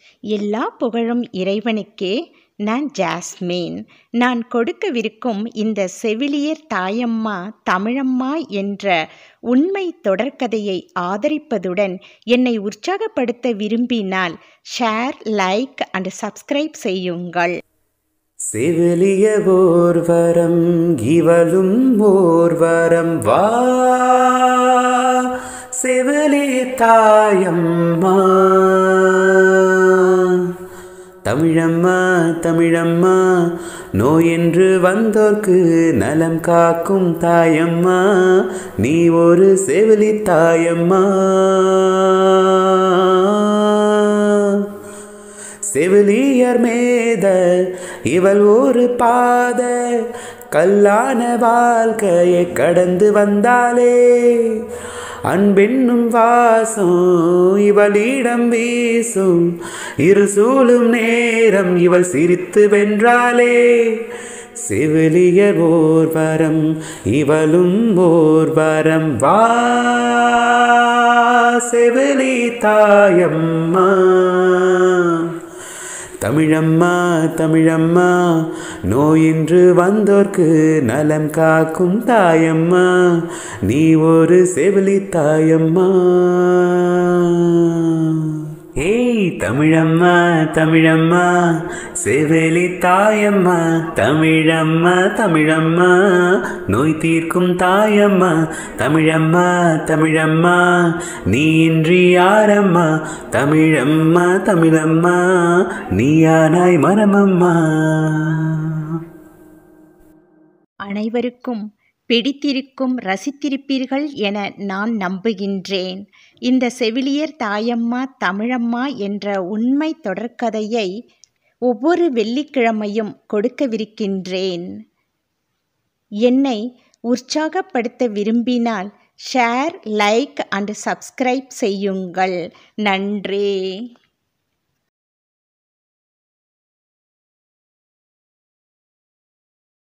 எல்லா புகழும் இறைவனுக்கே நான் ஜாஸ்மின் நான் கொடுக்கவிருக்கும் இந்த செவிலியர் தாயம்மா தமிழம்மா என்ற உண்மை தொடர்கதையை ஆதரிப்பதுடன் என்னை உற்சாகப்படுத்த விரும்பினால் ஷேர் லைக் அண்ட் சப்ஸ்கிரைப் செய்யுங்கள் செவிலிய ஓர்வரம் இவளும் ஓர்வரம் வா செவிலி தாயம்மா தமிழம்மா தமிழம்மா நோயென்று வந்தோர்க்கு நலம் காக்கும் தாயம்மா நீ ஒரு செவிலி தாயம்மா செவிலியர் மேத இவள் ஒரு பாத கல்லான வாழ்க்கையை கடந்து வந்தாலே அன்பென்னும் வாசம் இவளிடம் வீசும் இரு சூழும் நேரம் இவள் சிரித்து வென்றாளே செவிலியர் ஓர் வரம் இவளும் ஓர் வரம் வா செவிலி தாயம்மா தமிழம்மா தமிழம்மா நோயின்று வந்தோர்க்கு நலம் காக்கும் தாயம்மா நீ ஒரு செவிலி தாயம்மா ஏய் தமிழம்மா தமிழம்மா செவிலி தாயம்மா தமிழம்மா தமிழம்மா நோய் தீர்க்கும் தாயம்மா தமிழம்மா தமிழம்மா நீ இன்றி யாரம்மா தமிழம்மா தமிழம்மா நீயானாய் மரமம்மா அனைவருக்கும் பிடித்திருக்கும் ரசித்திருப்பீர்கள் என நான் நம்புகின்றேன் இந்த செவிலியர் தாயம்மா தமிழம்மா என்ற உண்மை தொடர்கதையை ஒவ்வொரு வெள்ளிக்கிழமையும் கொடுக்கவிருக்கின்றேன் என்னை உற்சாகப்படுத்த விரும்பினால் ஷேர் லைக் அண்ட் சப்ஸ்கிரைப் செய்யுங்கள் நன்றி